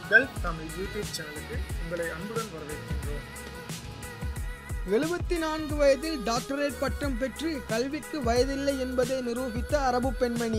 gulf Tamil YouTube சேனலுக்கு உங்களை அன்புடன் வரவேற்கின்றோம் எழுபத்தி நான்கு வயதில் டாக்டரேட் பட்டம் பெற்று கல்விக்கு வயதில்லை என்பதை நிரூபித்த அரபு பெண்மணி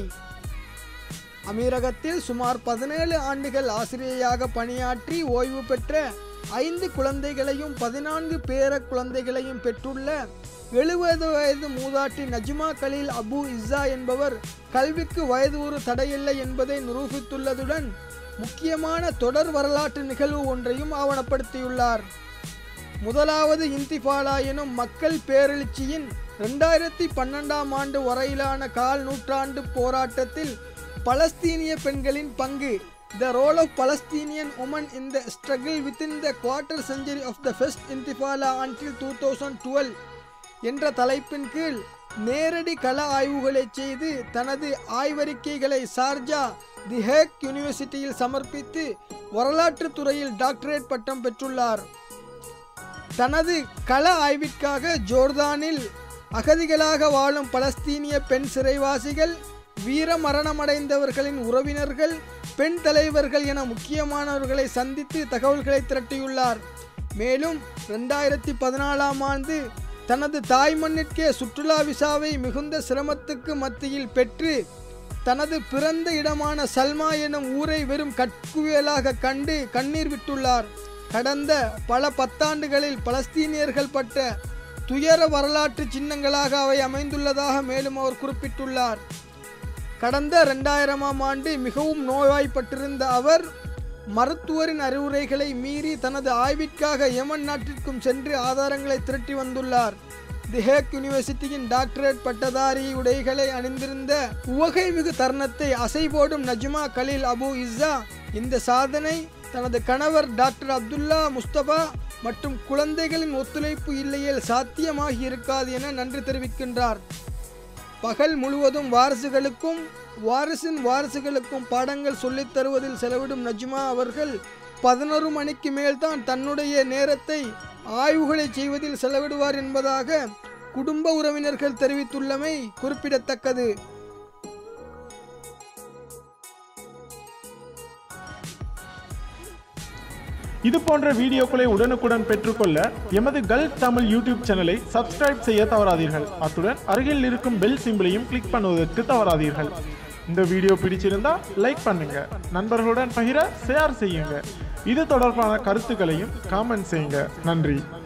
அமீரகத்தில் சுமார் பதினேழு ஆண்டுகள் ஆசிரியையாக பணியாற்றி ஓய்வு பெற்ற ஐந்து குழந்தைகளையும் பதினான்கு பேர குழந்தைகளையும் பெற்றுள்ள எழுபது வயது மூதாட்டி நஜ்மா கலீல் அபு இஸ்ஸா என்பவர் கல்விக்கு வயது ஒரு தடையில்லை என்பதை நிரூபித்துள்ளதுடன் முக்கியமான தொடர் வரலாற்று நிகழ்வு ஒன்றையும் ஆவணப்படுத்தியுள்ளார் முதலாவது இன்திஃபாலா எனும் மக்கள் பேரெழுச்சியின் ரெண்டாயிரத்தி பன்னெண்டாம் ஆண்டு வரையிலான கால் நூற்றாண்டு போராட்டத்தில் பலஸ்தீனிய பெண்களின் பங்கு the role of Palestinian women in the struggle within the quarter century of the first intifada until two thousand twelve என்ற தலைப்பின் கீழ் நேரடி கள ஆய்வுகளை செய்து தனது ஆய்வறிக்கைகளை சார்ஜா தி ஹேக் யூனிவர்சிட்டியில் சமர்ப்பித்து வரலாற்றுத் துறையில் டாக்டரேட் பட்டம் பெற்றுள்ளார் தனது கள ஆய்விற்காக ஜோர்தானில் அகதிகளாக வாழும் பலஸ்தீனிய பெண் சிறைவாசிகள் வீர மரணமடைந்தவர்களின் உறவினர்கள் பெண் தலைவர்கள் என முக்கியமானவர்களை சந்தித்து தகவல்களை திரட்டியுள்ளார் மேலும் ரெண்டாயிரத்தி பதினாலாம் ஆண்டு தனது தாய் மண்ணிற்கே சுற்றுலா விசாவை மிகுந்த சிரமத்துக்கு மத்தியில் பெற்று தனது பிறந்த இடமான சல்மா எனும் ஊரை வெறும் கட்குவியலாக கண்டு கண்ணீர் விட்டுள்ளார் கடந்த பல பத்தாண்டுகளில் பலஸ்தீனியர்கள் பட்ட துயர வரலாற்று சின்னங்களாக அவை அமைந்துள்ளதாக மேலும் அவர் குறிப்பிட்டுள்ளார் கடந்த ரெண்டாயிரமாம் ஆண்டு மிகவும் நோய்வாய்ப்பட்டிருந்த அவர் மருத்துவரின் அறிவுரைகளை மீறி தனது ஆய்விற்காக யமன் நாட்டிற்கும் சென்று ஆதாரங்களை திரட்டி வந்துள்ளார் தி ஹேக் யூனிவர்சிட்டியின் டாக்டரேட் பட்டதாரி உடைகளை அணிந்திருந்த உவகை மிகு தருணத்தை அசைபோடும் நஜ்மா கலீல் அபு இஸ்ஸா இந்த சாதனை தனது கணவர் டாக்டர் அப்துல்லா முஸ்தபா மற்றும் குழந்தைகளின் ஒத்துழைப்பு இல்லையேல் சாத்தியமாகி இருக்காது என நன்றி தெரிவிக்கின்றார் பகல் முழுவதும் வாரிசுகளுக்கும் வாரிசின் வாரிசுகளுக்கும் பாடங்கள் சொல்லித் தருவதில் செலவிடும் நஜ்மா அவர்கள் பதினொரு மணிக்கு மேல்தான் தன்னுடைய நேரத்தை ஆய்வுகளை செய்வதில் செலவிடுவார் என்பதாக குடும்ப உறவினர்கள் தெரிவித்துள்ளமை குறிப்பிடத்தக்கது இது போன்ற வீடியோக்களை உடனுக்குடன் பெற்றுக்கொள்ள எமது கல்ஃப் தமிழ் யூடியூப் சேனலை சப்ஸ்கிரைப் செய்ய தவறாதீர்கள் அத்துடன் அருகில் இருக்கும் பெல் சிம்பிளையும் கிளிக் பண்ணுவதற்கு தவறாதீர்கள் இந்த வீடியோ பிடிச்சிருந்தா லைக் பண்ணுங்க நண்பர்களுடன் பகிர ஷேர் செய்யுங்க இது தொடர்பான கருத்துக்களையும் காமெண்ட் செய்யுங்க நன்றி